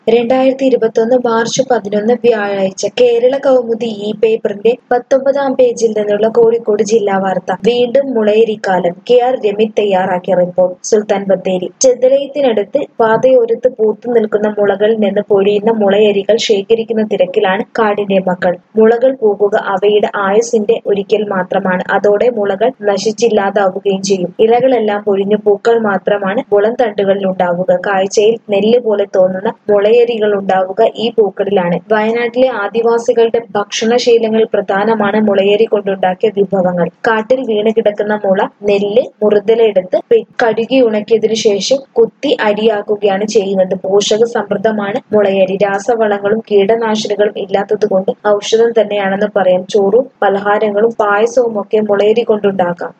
രണ്ടായിരത്തി ഇരുപത്തൊന്ന് മാർച്ച് പതിനൊന്ന് വ്യാഴാഴ്ച കേരള കൗമുദി ഈ പേപ്പറിന്റെ പത്തൊമ്പതാം പേജിൽ നിന്നുള്ള കോഴിക്കോട് ജില്ലാ വാർത്ത വീണ്ടും മുളയരിക്കാലം കെ ആർ രമിത് തയ്യാറാക്കിയ റിപ്പോർട്ട് സുൽത്താൻ ബത്തേരി ചെതലയത്തിനടുത്ത് പാതയോരത്ത് പൂത്തു നിൽക്കുന്ന മുളകളിൽ നിന്ന് പൊഴിയുന്ന മുളയരികൾ ശേഖരിക്കുന്ന തിരക്കിലാണ് കാടിന്റെ മക്കൾ മുളകൾ പൂക്കുക അവയുടെ ആയുസിന്റെ ഒരിക്കൽ മാത്രമാണ് അതോടെ മുളകൾ നശിച്ചില്ലാതാവുകയും ചെയ്യും ഇലകളെല്ലാം പൊഴിഞ്ഞു പൂക്കൾ മാത്രമാണ് മുളം തണ്ടുകളിൽ ഉണ്ടാവുക കാഴ്ചയിൽ നെല്ല് പോലെ തോന്നുന്ന മുളയരികൾ ഉണ്ടാവുക ഈ പൂക്കളിലാണ് വയനാട്ടിലെ ആദിവാസികളുടെ ഭക്ഷണശീലങ്ങളിൽ പ്രധാനമാണ് മുളയരി കൊണ്ടുണ്ടാക്കിയ വിഭവങ്ങൾ കാട്ടിൽ വീണ് കിടക്കുന്ന മുള നെല്ല് മുറുതലെടുത്ത് പെ- കഴുകി ഉണക്കിയതിനു ശേഷം കുത്തി അരിയാക്കുകയാണ് ചെയ്യുന്നത് പോഷക സമൃദ്ധമാണ് മുളയരി രാസവളങ്ങളും കീടനാശിനികളും ഇല്ലാത്തതുകൊണ്ട് ഔഷധം തന്നെയാണെന്ന് പറയാം ചോറും പലഹാരങ്ങളും പായസവും ഒക്കെ മുളയരി കൊണ്ടുണ്ടാക്കാം